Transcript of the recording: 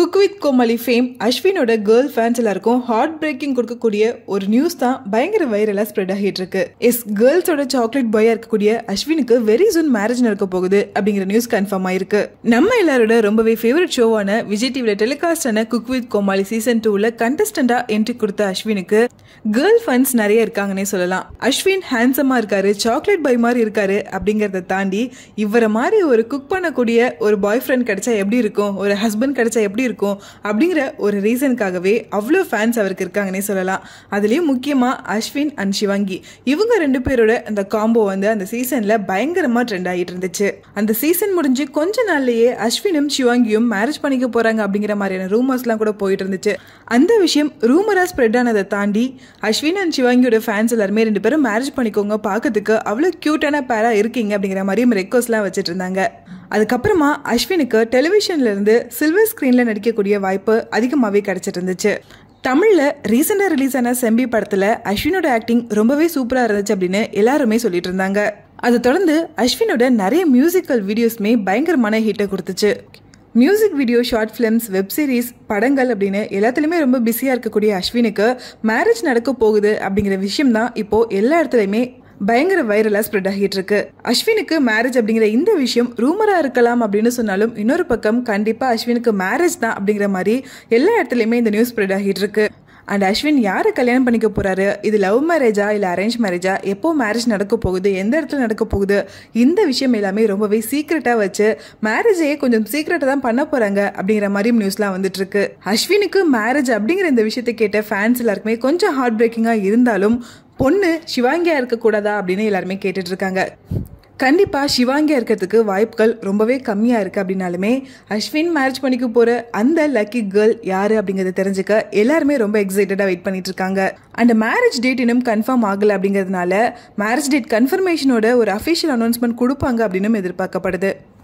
cook with Comali fame அஸ்வினோட girl fans எல்லாருக்கும் heart breaking கொடுக்கக்கூடிய ஒரு நியூஸ் தான் பயங்கர வைரலாக ஸ்ப்ரெட் ஆகிட்டு இருக்கு எஸ் கேர்ள்ஸோட சாக்லேட் பாயா இருக்கக்கூடிய அஸ்வினுக்கு வெரி சூன் மேரேஜ் நடக்க போகுது அப்படிங்கிற நியூஸ் கன்ஃபார்ம் ஆயிருக்கு நம்ம எல்லாரோட ரொம்பவே ஃபேவரட் ஷோவான விஜய் டிவியில் டெலிகாஸ்ட் ஆன குக் வித் கோமாளி சீசன் டூவில் கண்டஸ்டண்டா என்ட்ரி கொடுத்த அஸ்வினுக்கு கேர்ள் ஃபேன்ஸ் நிறைய இருக்காங்கன்னே சொல்லலாம் அஸ்வின் ஹேண்ட்ஸமா இருக்காரு சாக்லேட் பாய் மாதிரி இருக்காரு அப்படிங்கறத தாண்டி இவரை மாதிரி ஒரு குக் பண்ணக்கூடிய ஒரு பாய் ஃப்ரெண்ட் கிடைச்சா எப்படி இருக்கும் ஒரு ஹஸ்பண்ட் கிடைச்சா எப்படி இருக்கும் அப்படிங்கிற ஒரு ரீசனுக்காகவே அவ்வளோ ஃபேன்ஸ் அவருக்கு இருக்காங்கன்னே சொல்லலாம் அதுலேயும் முக்கியமாக அஸ்வின் அண்ட் சிவாங்கி இவங்க ரெண்டு பேரோட அந்த காம்போ வந்து அந்த சீசனில் பயங்கரமாக ட்ரெண்ட் ஆகிட்டு இருந்துச்சு அந்த சீசன் முடிஞ்சு கொஞ்ச நாள்லயே அஸ்வினும் சிவாங்கியும் மேரேஜ் பண்ணிக்க போகிறாங்க அப்படிங்கிற மாதிரியான ரூமர்ஸ்லாம் கூட போயிட்டு இருந்துச்சு அந்த விஷயம் ரூமராக ஸ்ப்ரெட் ஆனதை தாண்டி அஸ்வின் அண்ட் சிவாங்கியோட ஃபேன்ஸ் எல்லாருமே ரெண்டு பேரும் மேரேஜ் பண்ணிக்கோங்க பார்க்கறதுக்கு அவ்வளோ க்யூட்டான பேரா இருக்கீங்க அப்படிங்கிற மாதிரியும் ரெக்வஸ்ட்லாம் வச்சுட்டு இருந்தாங்க அதுக்கப்புறமா அஸ்வினுக்கு டெலிவிஷன்ல இருந்து சில்வர் ஸ்க்ரீனில் நடிக்கக்கூடிய வாய்ப்பு அதிகமாகவே கிடைச்சிட்டு இருந்துச்சு தமிழில் ரீசெண்டாக ரிலீஸ் ஆன செம்பி படத்தில் அஸ்வினோட ஆக்டிங் ரொம்பவே சூப்பராக இருந்துச்சு அப்படின்னு எல்லாருமே சொல்லிட்டு இருந்தாங்க அதை தொடர்ந்து அஸ்வினோட நிறைய மியூசிக்கல் வீடியோஸ்மே பயங்கரமான ஹிட்டை கொடுத்துச்சு music video short films web series படங்கள் அப்படின்னு எல்லாத்துலேயுமே ரொம்ப பிஸியாக இருக்கக்கூடிய அஸ்வினுக்கு மேரேஜ் நடக்க போகுது அப்படிங்கிற விஷயம் தான் இப்போது எல்லா இடத்துலையுமே பயங்கர வைரலாக ஸ்ப்ரெட் ஆகிட்டு இருக்கு அஸ்வினுக்கு மேரேஜ் அப்படிங்கிற இந்த விஷயம் ரூமராக இருக்கலாம் அப்படின்னு சொன்னாலும் இன்னொரு பக்கம் கண்டிப்பாக அஸ்வினுக்கு மேரேஜ் தான் அப்படிங்கிற மாதிரி எல்லா இடத்துலையுமே இந்த நியூஸ் ஸ்ப்ரெட் ஆகிட்டு இருக்கு அண்ட் அஸ்வின் யாரை கல்யாணம் பண்ணிக்க போறாரு இது லவ் மேரேஜா இல்லை அரேஞ்ச் மேரேஜா எப்போ மேரேஜ் நடக்க போகுது எந்த இடத்துல நடக்க போகுது இந்த விஷயம் எல்லாமே ரொம்பவே சீக்ரெட்டாக வச்சு மேரேஜையே கொஞ்சம் சீக்ரெட்டாக தான் பண்ண போறாங்க அப்படிங்கிற மாதிரி நியூஸ்லாம் வந்துட்டு இருக்கு அஸ்வினுக்கு மேரேஜ் அப்படிங்கிற இந்த விஷயத்தை கேட்ட ஃபேன்ஸ் எல்லாருக்குமே கொஞ்சம் ஹார்ட் பிரேக்கிங்காக இருந்தாலும் பொண்ணு சிவாங்கியா இருக்கக்கூடாதா அப்படின்னு எல்லாருமே கேட்டுட்டு இருக்காங்க கண்டிப்பாக சிவாங்கியா இருக்கிறதுக்கு வாய்ப்புகள் ரொம்பவே கம்மியாக இருக்குது அப்படின்னாலுமே அஸ்வின் மேரேஜ் பண்ணிக்க போகிற அந்த லக்கி கேர்ள் யார் அப்படிங்கிறத தெரிஞ்சுக்க எல்லாருமே ரொம்ப எக்ஸைட்டடாக வெயிட் பண்ணிட்டு இருக்காங்க அந்த மேரேஜ் டேட் இன்னும் கன்ஃபார்ம் ஆகலை அப்படிங்கிறதுனால மேரேஜ் டேட் கன்ஃபர்மேஷனோட ஒரு அஃபிஷியல் அனௌன்ஸ்மெண்ட் கொடுப்பாங்க அப்படின்னு எதிர்பார்க்கப்படுது